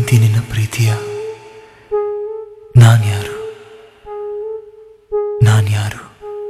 ಪ್ರೀತಿ ನಿನ್ನ ಪ್ರೀತಿಯ ನಾನ್ಯಾರು ನಾನ್ಯಾರು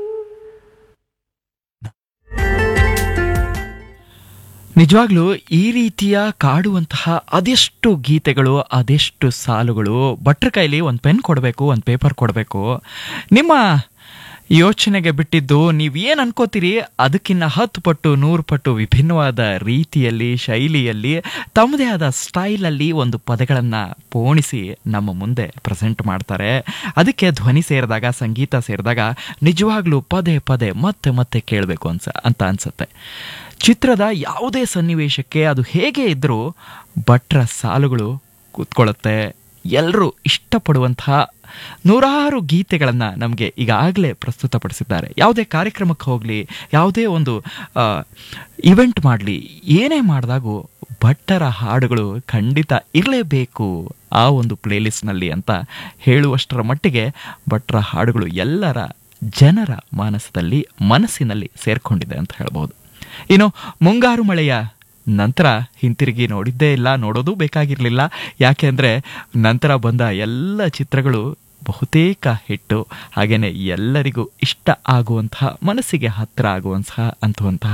ನಿಜವಾಗ್ಲೂ ಈ ರೀತಿಯ ಕಾಡುವಂತಹ ಅದೆಷ್ಟು ಗೀತೆಗಳು ಅದೆಷ್ಟು ಸಾಲುಗಳು ಭಟ್ರ ಕೈಲಿ ಒಂದು ಪೆನ್ ಕೊಡಬೇಕು ಒಂದು ಪೇಪರ್ ಕೊಡಬೇಕು ನಿಮ್ಮ ಯೋಚನೆಗೆ ಬಿಟ್ಟಿದ್ದು ನೀವು ಏನು ಅನ್ಕೋತೀರಿ ಅದಕ್ಕಿಂತ ಹತ್ತು ಪಟ್ಟು ನೂರು ಪಟ್ಟು ವಿಭಿನ್ನವಾದ ರೀತಿಯಲ್ಲಿ ಶೈಲಿಯಲ್ಲಿ ತಮ್ಮದೇ ಆದ ಸ್ಟೈಲಲ್ಲಿ ಒಂದು ಪದಗಳನ್ನು ಪೋಣಿಸಿ ನಮ್ಮ ಮುಂದೆ ಪ್ರೆಸೆಂಟ್ ಮಾಡ್ತಾರೆ ಅದಕ್ಕೆ ಧ್ವನಿ ಸೇರಿದಾಗ ಸಂಗೀತ ಸೇರಿದಾಗ ನಿಜವಾಗ್ಲೂ ಪದೇ ಪದೇ ಮತ್ತೆ ಮತ್ತೆ ಕೇಳಬೇಕು ಅನ್ಸ ಅಂತ ಅನ್ಸುತ್ತೆ ಚಿತ್ರದ ಯಾವುದೇ ಸನ್ನಿವೇಶಕ್ಕೆ ಅದು ಹೇಗೆ ಇದ್ರೂ ಭಟ್ರ ಸಾಲುಗಳು ಕೂತ್ಕೊಳ್ಳುತ್ತೆ ಎಲ್ಲರೂ ಇಷ್ಟಪಡುವಂತಹ ನೂರಾರು ಗೀತೆಗಳನ್ನು ನಮಗೆ ಈಗಾಗಲೇ ಪ್ರಸ್ತುತಪಡಿಸಿದ್ದಾರೆ ಯಾವುದೇ ಕಾರ್ಯಕ್ರಮಕ್ಕೆ ಹೋಗಲಿ ಯಾವುದೇ ಒಂದು ಇವೆಂಟ್ ಮಾಡಲಿ ಏನೇ ಮಾಡಿದಾಗೂ ಭಟ್ಟರ ಹಾಡುಗಳು ಖಂಡಿತ ಇರಲೇಬೇಕು ಆ ಒಂದು ಪ್ಲೇಲಿಸ್ಟ್ನಲ್ಲಿ ಅಂತ ಹೇಳುವಷ್ಟರ ಮಟ್ಟಿಗೆ ಭಟ್ರ ಹಾಡುಗಳು ಎಲ್ಲರ ಜನರ ಮಾನಸದಲ್ಲಿ ಮನಸ್ಸಿನಲ್ಲಿ ಸೇರ್ಕೊಂಡಿದೆ ಅಂತ ಹೇಳ್ಬೋದು ಇನ್ನು ಮುಂಗಾರು ಮಳೆಯ ನಂತರ ಹಿಂತಿರುಗಿ ನೋಡಿದ್ದೇ ಇಲ್ಲ ನೋಡೋದು ಬೇಕಾಗಿರಲಿಲ್ಲ ಯಾಕೆಂದರೆ ನಂತರ ಬಂದ ಎಲ್ಲ ಚಿತ್ರಗಳು ಬಹುತೇಕ ಹಿಟ್ಟು ಹಾಗೆಯೇ ಎಲ್ಲರಿಗೂ ಇಷ್ಟ ಆಗುವಂತಹ ಮನಸ್ಸಿಗೆ ಹತ್ತಿರ ಆಗುವಂತಹ ಅಂತುವಂತಹ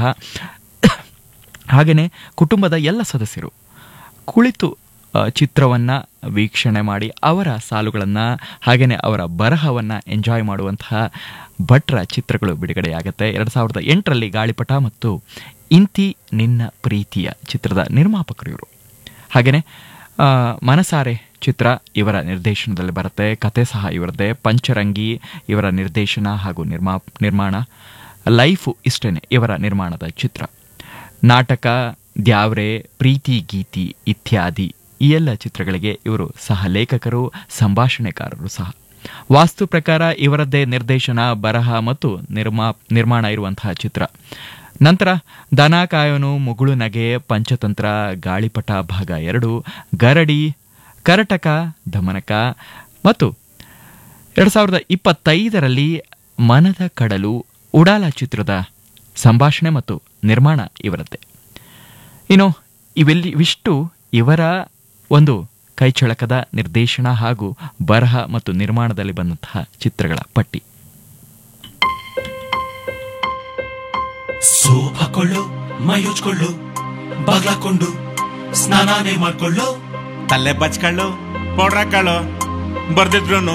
ಹಾಗೆಯೇ ಕುಟುಂಬದ ಎಲ್ಲ ಸದಸ್ಯರು ಕುಳಿತು ಚಿತ್ರವನ್ನು ವೀಕ್ಷಣೆ ಮಾಡಿ ಅವರ ಸಾಲುಗಳನ್ನು ಹಾಗೆಯೇ ಅವರ ಬರಹವನ್ನು ಎಂಜಾಯ್ ಮಾಡುವಂತಹ ಭಟ್ರ ಚಿತ್ರಗಳು ಬಿಡುಗಡೆಯಾಗುತ್ತೆ ಎರಡು ಸಾವಿರದ ಎಂಟರಲ್ಲಿ ಗಾಳಿಪಟ ಮತ್ತು ಇಂತಿ ನಿನ್ನ ಪ್ರೀತಿಯ ಚಿತ್ರದ ನಿರ್ಮಾಪಕರು ಇವರು ಹಾಗೆಯೇ ಮನಸಾರೆ ಚಿತ್ರ ಇವರ ನಿರ್ದೇಶನದಲ್ಲಿ ಬರುತ್ತೆ ಕತೆ ಸಹ ಇವರದ್ದೇ ಪಂಚರಂಗಿ ಇವರ ನಿರ್ದೇಶನ ಹಾಗೂ ನಿರ್ಮಾ ನಿರ್ಮಾಣ ಲೈಫು ಇಷ್ಟೇನೆ ಇವರ ನಿರ್ಮಾಣದ ಚಿತ್ರ ನಾಟಕ ದ್ಯಾವ್ರೆ ಪ್ರೀತಿ ಗೀತಿ ಇತ್ಯಾದಿ ಈ ಎಲ್ಲ ಚಿತ್ರಗಳಿಗೆ ಇವರು ಸಹ ಲೇಖಕರು ಸಂಭಾಷಣೆಕಾರರು ಸಹ ವಾಸ್ತು ಪ್ರಕಾರ ಇವರದ್ದೇ ನಿರ್ದೇಶನ ಬರಹ ಮತ್ತು ನಿರ್ಮಾ ನಿರ್ಮಾಣ ಇರುವಂತಹ ಚಿತ್ರ ನಂತರ ದನ ಕಾಯೋನು ಮುಗುಳು ನಗೆ ಪಂಚತಂತ್ರ ಗಾಳಿಪಟ ಭಾಗ ಎರಡು ಗರಡಿ ಕರಟಕ ಧಮನಕ ಮತ್ತು ಎರಡು ಸಾವಿರದ ಇಪ್ಪತ್ತೈದರಲ್ಲಿ ಮನದ ಕಡಲು ಉಡಾಲ ಚಿತ್ರದ ಸಂಭಾಷಣೆ ಮತ್ತು ನಿರ್ಮಾಣ ಇವರದ್ದೇ ಇನ್ನು ಇವೆಲ್ಲಿ ಇವಿಷ್ಟು ಇವರ ಒಂದು ಕೈಚಳಕದ ನಿರ್ದೇಶನ ಹಾಗೂ ಬರಹ ಮತ್ತು ನಿರ್ಮಾಣದಲ್ಲಿ ಬಂದಂತಹ ಚಿತ್ರಗಳ ಪಟ್ಟಿ ಸೋಪ್ ಹಾಕೊಳ್ಳು ಮೈ ಉಜ್ಕೊಳ್ಳು ಬಾಗ್ಲಾಕೊಂಡು ಸ್ನಾನಾನೇ ಮಾಡ್ಕೊಳ್ಳು ತಲೆ ಬಚ್ಕೊಳ್ಳು ಪೌಡ್ರ್ ಹಾಕೊಳ್ಳು ಬರ್ದಿದ್ರು